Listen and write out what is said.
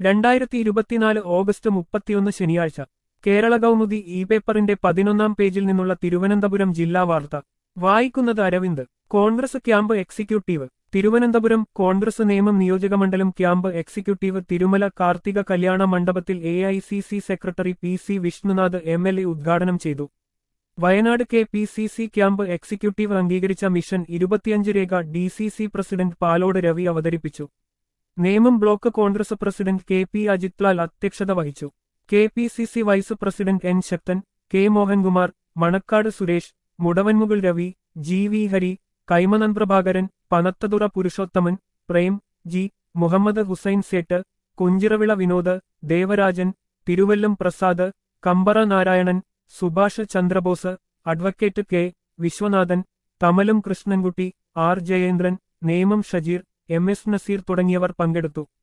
രണ്ടായിരത്തി ഇരുപത്തിനാല് ഓഗസ്റ്റ് മുപ്പത്തിയൊന്ന് ശനിയാഴ്ച കേരള കൗമുദി ഇ പേപ്പറിന്റെ പതിനൊന്നാം പേജിൽ നിന്നുള്ള തിരുവനന്തപുരം ജില്ലാ വാർത്ത വായിക്കുന്നത് Aravind Congress camp executive Thiruvananthapuram Congress നിയമം നിയോജകമണ്ഡലം ക്യാമ്പ് എക്സിക്യൂട്ടീവ് തിരുമല കാർത്തിക കല്യാണ മണ്ഡപത്തിൽ A I C C secretary P C Vishnunath M L A ഉദ്ഘാടനം ചെയ്തു Wayanad K P C C camp executive അംഗീകരിച്ച മിഷൻ ഇരുപത്തിയഞ്ച് രേഖ D C C president Palode Ravi അവതരിപ്പിച്ചു Nemom block Congress president K P Ajith Lal അധ്യക്ഷത വഹിച്ചു K P C C vice president N Sakthan K Mohankumar Manacaud Suresh Mudavanmukal Ravi G V Hari Kaimanam Prabhakaran Panathura Purushothaman Prem G Muhammad Hussain Sait Kunchiravila Vinod Devarajan Thiruvallam Prasad Kambara Narayanan Subhash Chandrabose advocate K Viswanathan തമലും Krishnankutty R Jayendran Nemom Shajeer M S Naseer തുടങ്ങിയവർ പങ്കെടുത്തു